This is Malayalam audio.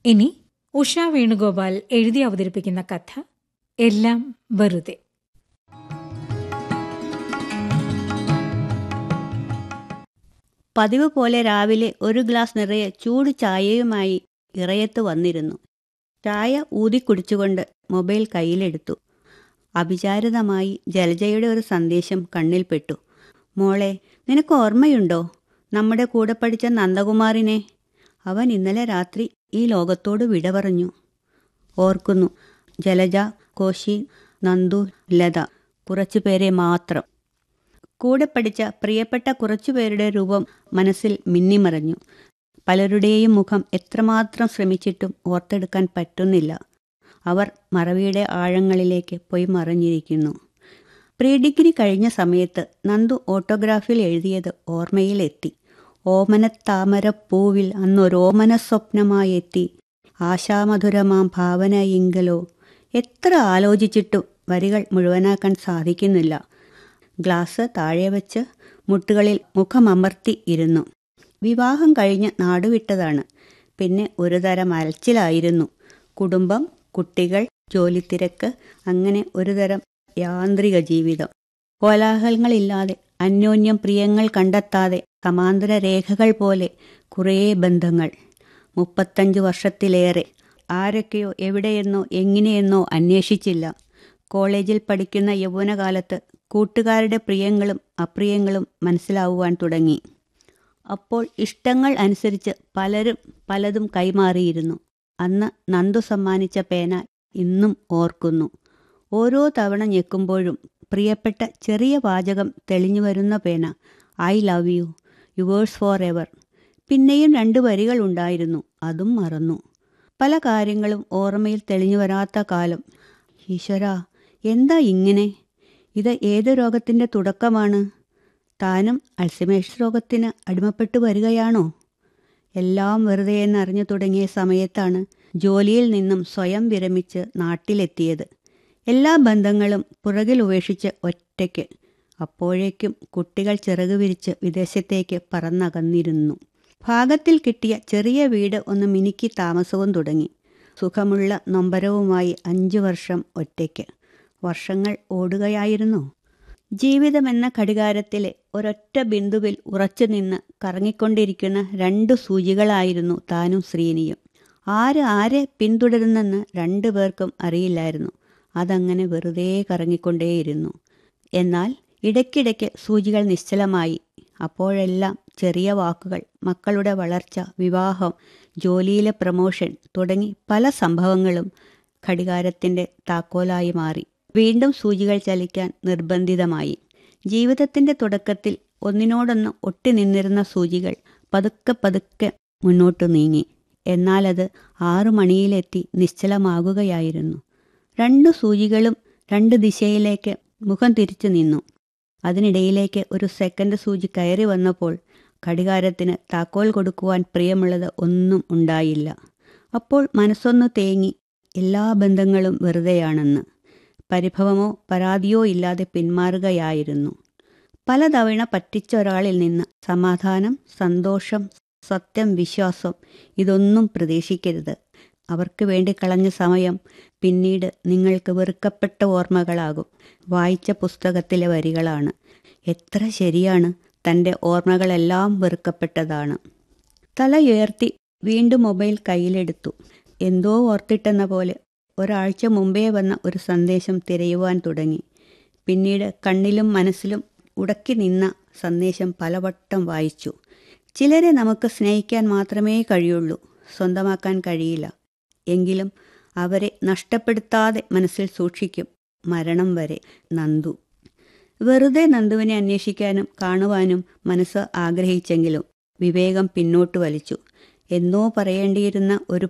ഇനി ഉഷ വേണുഗോപാൽ എഴുതി അവതരിപ്പിക്കുന്ന കഥ എല്ലാം വെറുതെ പതിവ് പോലെ രാവിലെ ഒരു ഗ്ലാസ് നിറയെ ചൂട് ചായയുമായി ഇറയത്ത് വന്നിരുന്നു ചായ ഊതിക്കുടിച്ചുകൊണ്ട് മൊബൈൽ കയ്യിലെടുത്തു അവിചാരിതമായി ജലജയുടെ ഒരു സന്ദേശം കണ്ണിൽപ്പെട്ടു മോളെ നിനക്ക് ഓർമ്മയുണ്ടോ നമ്മുടെ കൂടെ പഠിച്ച നന്ദകുമാറിനെ അവൻ ഇന്നലെ രാത്രി ഈ ലോകത്തോട് വിട പറഞ്ഞു ഓർക്കുന്നു ജലജ കോശി നന്ദു ലത കുറച്ചു പേരെ മാത്രം കൂടെ പഠിച്ച പ്രിയപ്പെട്ട കുറച്ചുപേരുടെ രൂപം മനസ്സിൽ മിന്നിമറഞ്ഞു പലരുടെയും മുഖം എത്രമാത്രം ശ്രമിച്ചിട്ടും ഓർത്തെടുക്കാൻ പറ്റുന്നില്ല അവർ മറവിയുടെ ആഴങ്ങളിലേക്ക് പോയി മറഞ്ഞിരിക്കുന്നു പ്രീ ഡിഗ്രി കഴിഞ്ഞ സമയത്ത് നന്ദു ഓട്ടോഗ്രാഫിൽ എഴുതിയത് ഓർമ്മയിലെത്തി ഓമനത്താമരപ്പൂവിൽ അന്നൊരോമന സ്വപ്നമായി എത്തി ആശാമധുരമാം ഭാവനയിങ്കലോ എത്ര ആലോചിച്ചിട്ടും വരികൾ മുഴുവനാക്കാൻ സാധിക്കുന്നില്ല ഗ്ലാസ് താഴെ വെച്ച് മുട്ടുകളിൽ മുഖമമർത്തി ഇരുന്നു വിവാഹം കഴിഞ്ഞ് നാടുവിട്ടതാണ് പിന്നെ ഒരു തരം അലച്ചിലായിരുന്നു കുടുംബം കുട്ടികൾ ജോലിത്തിരക്ക് അങ്ങനെ ഒരു തരം യാന്ത്രിക ജീവിതം കോലാഹലങ്ങളില്ലാതെ അന്യോന്യം പ്രിയങ്ങൾ കണ്ടെത്താതെ സമാന്തര രേഖകൾ പോലെ കുറേ ബന്ധങ്ങൾ മുപ്പത്തഞ്ച് വർഷത്തിലേറെ ആരൊക്കെയോ എവിടെയെന്നോ എങ്ങനെയെന്നോ അന്വേഷിച്ചില്ല കോളേജിൽ പഠിക്കുന്ന യൗവനകാലത്ത് കൂട്ടുകാരുടെ പ്രിയങ്ങളും അപ്രിയങ്ങളും മനസ്സിലാവുവാൻ തുടങ്ങി അപ്പോൾ ഇഷ്ടങ്ങൾ അനുസരിച്ച് പലരും പലതും കൈമാറിയിരുന്നു അന്ന് നന്ദു സമ്മാനിച്ച പേന ഇന്നും ഓർക്കുന്നു ഓരോ തവണ ഞെക്കുമ്പോഴും പ്രിയപ്പെട്ട ചെറിയ വാചകം തെളിഞ്ഞു വരുന്ന പേന I love you yours forever പിന്നെയും രണ്ട് വരികൾ ഉണ്ടായിരുന്നു അതും മറന്നു പല കാര്യങ്ങളും ഓർമ്മയിൽ തെളിഞ്ഞു വരാത്ത കാലം ഈശ്വര എന്താ ഇങ്ങനെ ഇത് ഏത് രോഗത്തിൻ്റെ തുടക്കമാണ് താനും അൾസിമേഴ്സ് രോഗത്തിന് അടിമപ്പെട്ടു വരികയാണോ എല്ലാം വെറുതെ എന്നറിഞ്ഞു തുടങ്ങിയ സമയത്താണ് ജോലിയിൽ നിന്നും സ്വയം വിരമിച്ച് നാട്ടിലെത്തിയത് എല്ലാ ബന്ധങ്ങളും പുറകിൽ ഉപേക്ഷിച്ച് ഒറ്റയ്ക്ക് അപ്പോഴേക്കും കുട്ടികൾ ചിറകു വിരിച്ച് വിദേശത്തേക്ക് പറന്നകന്നിരുന്നു ഭാഗത്തിൽ കിട്ടിയ ചെറിയ വീട് ഒന്ന് മിനുക്കി താമസവും തുടങ്ങി സുഖമുള്ള നൊമ്പരവുമായി അഞ്ചു വർഷം ഒറ്റയ്ക്ക് വർഷങ്ങൾ ഓടുകയായിരുന്നു ജീവിതമെന്ന ഘടികാരത്തിലെ ഒരൊറ്റ ബിന്ദുവിൽ ഉറച്ചു നിന്ന് കറങ്ങിക്കൊണ്ടിരിക്കുന്ന രണ്ടു സൂചികളായിരുന്നു താനും ശ്രീനിയും ആര് ആരെ പിന്തുടരുന്നെന്ന് രണ്ടു പേർക്കും അറിയില്ലായിരുന്നു അതങ്ങനെ വെറുതെ കറങ്ങിക്കൊണ്ടേയിരുന്നു എന്നാൽ ഇടയ്ക്കിടയ്ക്ക് സൂചികൾ നിശ്ചലമായി അപ്പോഴെല്ലാം ചെറിയ വാക്കുകൾ മക്കളുടെ വളർച്ച വിവാഹം ജോലിയിലെ പ്രമോഷൻ തുടങ്ങി പല സംഭവങ്ങളും ഘടികാരത്തിൻ്റെ താക്കോലായി മാറി വീണ്ടും സൂചികൾ ചലിക്കാൻ നിർബന്ധിതമായി ജീവിതത്തിൻ്റെ തുടക്കത്തിൽ ഒന്നിനോടൊന്ന് ഒട്ടി നിന്നിരുന്ന സൂചികൾ പതുക്കെ പതുക്കെ മുന്നോട്ടു നീങ്ങി എന്നാൽ അത് ആറു മണിയിലെത്തി നിശ്ചലമാകുകയായിരുന്നു രണ്ടു സൂചികളും രണ്ട് ദിശയിലേക്ക് മുഖം തിരിച്ചു നിന്നു അതിനിടയിലേക്ക് ഒരു സെക്കൻഡ് സൂചി കയറി വന്നപ്പോൾ ഘടികാരത്തിന് താക്കോൽ കൊടുക്കുവാൻ പ്രിയമുള്ളത് ഒന്നും ഉണ്ടായില്ല അപ്പോൾ മനസ്സൊന്നു തേങ്ങി എല്ലാ ബന്ധങ്ങളും വെറുതെയാണെന്ന് പരിഭവമോ പരാതിയോ ഇല്ലാതെ പിന്മാറുകയായിരുന്നു പലതവണ പറ്റിച്ച ഒരാളിൽ നിന്ന് സമാധാനം സന്തോഷം സത്യം വിശ്വാസം ഇതൊന്നും പ്രതീക്ഷിക്കരുത് അവർക്ക് വേണ്ടി കളഞ്ഞ സമയം പിന്നീട് നിങ്ങൾക്ക് വെറുക്കപ്പെട്ട ഓർമ്മകളാകും വായിച്ച പുസ്തകത്തിലെ വരികളാണ് എത്ര ശരിയാണ് തൻ്റെ ഓർമ്മകളെല്ലാം വെറുക്കപ്പെട്ടതാണ് തല ഉയർത്തി വീണ്ടും മൊബൈൽ കയ്യിലെടുത്തു എന്തോ ഓർത്തിട്ടെന്ന പോലെ ഒരാഴ്ച മുമ്പേ വന്ന ഒരു സന്ദേശം തിരയുവാൻ തുടങ്ങി പിന്നീട് കണ്ണിലും മനസ്സിലും ഉടക്കി നിന്ന സന്ദേശം പലവട്ടം വായിച്ചു ചിലരെ നമുക്ക് സ്നേഹിക്കാൻ മാത്രമേ കഴിയുള്ളൂ സ്വന്തമാക്കാൻ കഴിയില്ല എങ്കിലും അവരെ നഷ്ടപ്പെടുത്താതെ മനസ്സിൽ സൂക്ഷിക്കും മരണം വരെ നന്ദു വെറുതെ നന്ദുവിനെ അന്വേഷിക്കാനും കാണുവാനും മനസ്സ് ആഗ്രഹിച്ചെങ്കിലും വിവേകം പിന്നോട്ട് വലിച്ചു എന്നോ പറയേണ്ടിയിരുന്ന ഒരു